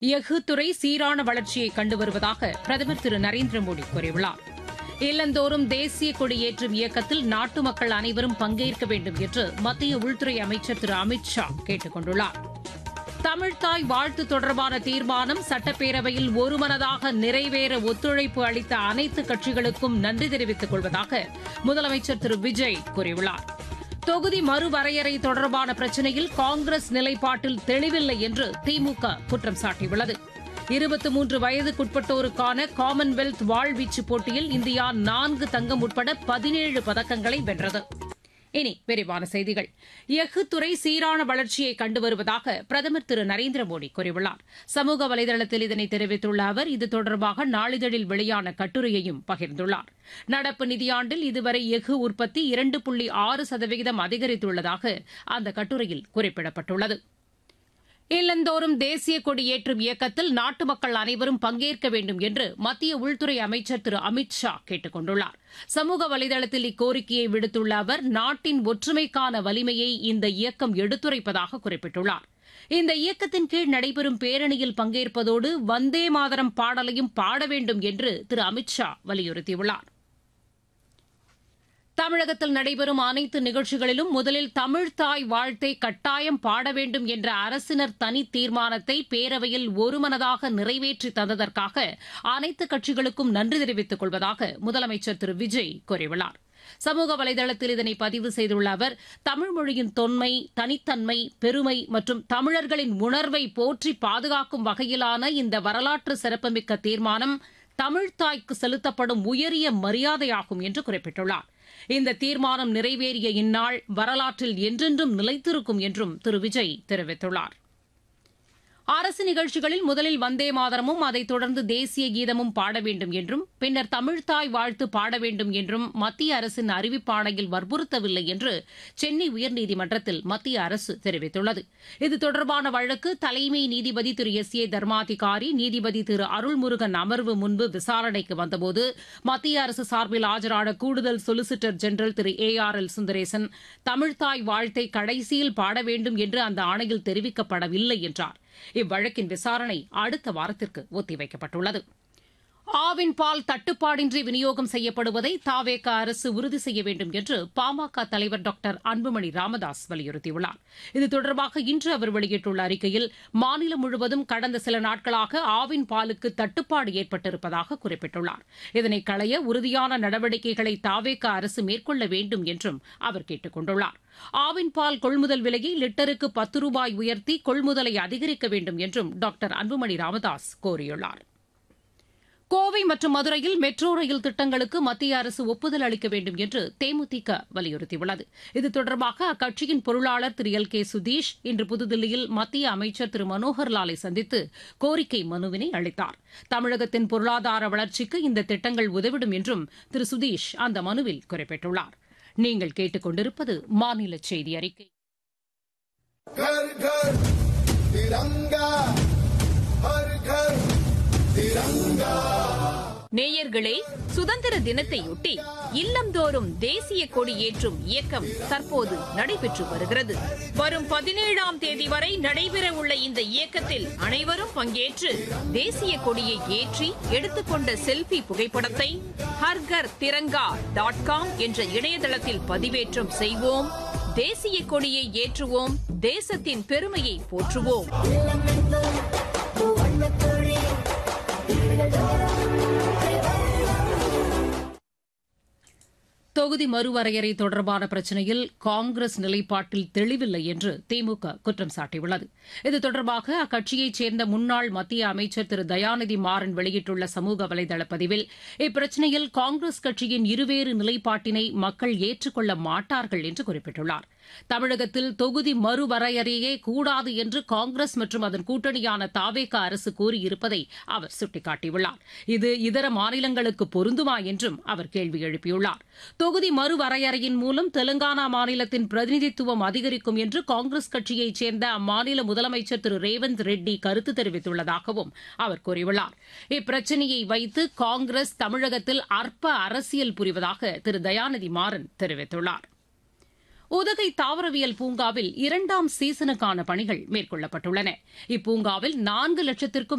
எஃகு துறை சீரான வளர்ச்சியை கண்டு வருவதாக பிரதமர் திரு நரேந்திர மோடி கூறியுள்ளார் இல்லந்தோறும் தேசிய கொடி ஏற்றும் இயக்கத்தில் நாட்டு மக்கள் அனைவரும் பங்கேற்க வேண்டும் என்று மத்திய உள்துறை அமைச்சர் திரு அமித் ஷா கேட்டுக் கொண்டுள்ளார் தமிழ்தாய் வாழ்த்து தொடர்பான தீர்மானம் சட்டப்பேரவையில் ஒருமனதாக நிறைவேற ஒத்துழைப்பு அளித்த அனைத்து கட்சிகளுக்கும் நன்றி தெரிவித்துக் கொள்வதாக முதலமைச்சர் திரு விஜய் கூறியுள்ளார் தொகுதி மறுவரையறை தொடர்பான பிரச்சினையில் காங்கிரஸ் நிலைப்பாட்டில் தெளிவில்லை என்று திமுக குற்றம் சாட்டியுள்ளது இருபத்தி மூன்று வயதுக்குட்பட்டோருக்கான காமன்வெல்த் வாழ்வீச்சு போட்டியில் இந்தியா நான்கு தங்கம் உட்பட பதினேழு பதக்கங்களை வென்றது இனி விரிவான செய்திகள் எஃகு துறை சீரான வளர்ச்சியை கண்டு வருவதாக பிரதமர் திரு நரேந்திர மோடி கூறியுள்ளார் சமூக வலைதளத்தில் இதனை தெரிவித்துள்ள அவர் இது தொடர்பாக நாளிதழில் வெளியான கட்டுரையையும் பகிர்ந்துள்ளார் நடப்பு நிதியாண்டில் இதுவரை எஃகு உற்பத்தி இரண்டு புள்ளி ஆறு சதவிகிதம் அதிகரித்துள்ளதாக அந்த கட்டுரையில் குறிப்பிடப்பட்டுள்ளது இல்லந்தோறும் தேசிய கொடி ஏற்றும் இயக்கத்தில் நாட்டு மக்கள் அனைவரும் பங்கேற்க வேண்டும் என்று மத்திய உள்துறை அமைச்சர் திரு அமித் ஷா கேட்டுக் கொண்டுள்ளார் சமூக வலைதளத்தில் இக்கோரிக்கையை விடுத்துள்ள அவர் நாட்டின் ஒற்றுமைக்கான வலிமையை இந்த இயக்கம் எடுத்துரைப்பதாக குறிப்பிட்டுள்ளார் இந்த இயக்கத்தின் கீழ் நடைபெறும் பேரணியில் பங்கேற்பதோடு வந்தே மாதரம் பாடலையும் பாட வேண்டும் என்று திரு அமித் ஷா வலியுறுத்தியுள்ளார் தமிழகத்தில் நடைபெறும் அனைத்து நிகழ்ச்சிகளிலும் முதலில் தமிழ்தாய் வாழ்த்தை கட்டாயம் பாட வேண்டும் என்ற அரசினர் தனி தீர்மானத்தை பேரவையில் ஒருமனதாக நிறைவேற்றி தந்ததற்காக அனைத்து கட்சிகளுக்கும் நன்றி தெரிவித்துக் கொள்வதாக முதலமைச்சர் திரு விஜய் கூறியுள்ளார் சமூக வலைதளத்தில் இதனை பதிவு செய்துள்ள அவர் தமிழ் மொழியின் தொன்மை தனித்தன்மை பெருமை மற்றும் தமிழர்களின் உணர்வை போற்றி பாதுகாக்கும் வகையிலான இந்த வரலாற்று சிறப்புமிக்க தீர்மானம் தமிழ்தாய்க்கு செலுத்தப்படும் உயரிய மரியாதையாகும் என்று குறிப்பிட்டுள்ளார் இந்த தீர்மானம் நிறைவேறிய இந்நாள் வரலாற்றில் என்றென்றும் நிலைத்திருக்கும் என்றும் திரு விஜய் தெரிவித்துள்ளார் அரசு நிகழ்ச்சிகளில் முதலில் வந்தே மாதரமும் அதைத் தொடர்ந்து தேசிய கீதமும் பாட வேண்டும் என்றும் பின்னர் தமிழ்தாய் வாழ்த்து பாட வேண்டும் என்றும் மத்திய அரசின் அறிவிப்பாணையில் வற்புறுத்தவில்லை என்று சென்னை உயர்நீதிமன்றத்தில் மத்திய அரசு தெரிவித்துள்ளது இது தொடர்பான வழக்கு தலைமை நீதிபதி திரு எஸ் ஏ தர்மாதிகாரி நீதிபதி திரு அருள்முருகன் அமர்வு முன்பு விசாரணைக்கு வந்தபோது மத்திய அரசு சார்பில் ஆஜரான கூடுதல் சொலிசிட்டர் ஜெனரல் திரு ஏ ஆர் எல் சுந்தரேசன் தமிழ்தாய் வாழ்த்தை கடைசியில் பாட வேண்டும் என்று அந்த ஆணையில் தெரிவிக்கப்படவில்லை என்றார் இவ்வழக்கின் விசாரணை அடுத்த வாரத்திற்கு ஒத்திவைக்கப்பட்டுள்ளது ஆவின் பால் தட்டுப்பாடின்றி விநியோகம் செய்யப்படுவதை தாவேக அரசு உறுதி செய்ய வேண்டும் என்று பாமக தலைவர் டாக்டர் அன்புமணி ராமதாஸ் வலியுறுத்தியுள்ளார் இது தொடர்பாக இன்று அவர் வெளியிட்டுள்ள அறிக்கையில் மாநிலம் முழுவதும் கடந்த சில நாட்களாக ஆவின் பாலுக்கு தட்டுப்பாடு ஏற்பட்டிருப்பதாக குறிப்பிட்டுள்ளார் இதனை களைய உறுதியான நடவடிக்கைகளை தாவேக அரசு மேற்கொள்ள வேண்டும் என்றும் அவர் கேட்டுக் கொண்டுள்ளார் ஆவின் பால் கொள்முதல் விலையை லிட்டருக்கு பத்து ரூபாய் உயர்த்தி கொள்முதலை அதிகரிக்க வேண்டும் என்றும் டாக்டர் அன்புமணி ராமதாஸ் கோரியுள்ளார் கோவை மற்றும் மதுரையில் மெட்ரோ ரயில் திட்டங்களுக்கு மத்திய அரசு ஒப்புதல் அளிக்க வேண்டும் என்று தேமுதிக வலியுறுத்தியுள்ளது இது தொடர்பாக அக்கட்சியின் பொருளாளர் திரு எல் கே சுதீஷ் இன்று புதுதில்லியில் மத்திய அமைச்சர் திரு மனோகர் லாலை சந்தித்து கோரிக்கை மனுவினை அளித்தார் தமிழகத்தின் பொருளாதார வளர்ச்சிக்கு இந்த திட்டங்கள் உதவிடும் என்றும் திரு சுதீஷ் அந்த மனுவில் குறிப்பிட்டுள்ளார் நீங்கள் கேட்டுக்கொண்டிருப்பது மாநில செய்தி அறிக்கை घर घर तिरंगा हर घर तिरंगा நேயர்களே சுதந்திர தினத்தையொட்டி இல்லந்தோறும் தேசிய கொடி ஏற்றும் இயக்கம் தற்போது நடைபெற்று வருகிறது வரும் பதினேழாம் தேதி வரை நடைபெற உள்ள இந்த இயக்கத்தில் அனைவரும் பங்கேற்று தேசிய கொடியை ஏற்றி எடுத்துக்கொண்ட செல்பி புகைப்படத்தை ஹர்கர் திரங்கா டாட் காம் என்ற இணையதளத்தில் பதிவேற்றம் செய்வோம் தேசிய கொடியை ஏற்றுவோம் தேசத்தின் பெருமையை போற்றுவோம் தொகுதி மறுவரையறை தொடர்பான பிரச்சினையில் காங்கிரஸ் நிலைப்பாட்டில் தெளிவில்லை என்று திமுக குற்றம் சாட்டியுள்ளது இது தொடர்பாக அக்கட்சியைச் சேர்ந்த முன்னாள் மத்திய அமைச்சர் திரு தயாநிதி மாறன் வெளியிட்டுள்ள சமூக வலைதள பதிவில் இப்பிரச்சினையில் காங்கிரஸ் கட்சியின் இருவேறு நிலைப்பாட்டினை மக்கள் ஏற்றுக்கொள்ள மாட்டார்கள் என்று குறிப்பிட்டுள்ளார் தமிழகத்தில் தொகுதி மறுவரையறையே கூடாது என்று காங்கிரஸ் மற்றும் அதன் கூட்டணியான தாவேக அரசு கூறியிருப்பதை அவர் சுட்டிக்காட்டியுள்ளார் இது இதர மாநிலங்களுக்கு பொருந்துமா என்றும் அவர் கேள்வி எழுப்பியுள்ளார் தொகுதி மறுவரையறையின் மூலம் தெலுங்கானா மாநிலத்தின் பிரதிநிதித்துவம் அதிகரிக்கும் என்று காங்கிரஸ் கட்சியைச் சேர்ந்த அம்மாநில முதலமைச்சர் திரு ரேவந்த் ரெட்டி கருத்து தெரிவித்துள்ளதாகவும் அவர் கூறியுள்ளார் இப்பிரச்சனையை வைத்து காங்கிரஸ் தமிழகத்தில் அற்ப அரசியல் புரிவதாக திரு தயாநிதி மாறன் தெரிவித்துள்ளார் உதகை தாவரவியல் பூங்காவில் இரண்டாம் சீசனுக்கான பணிகள் மேற்கொள்ளப்பட்டுள்ளன இப்பூங்காவில் நான்கு லட்சத்திற்கும்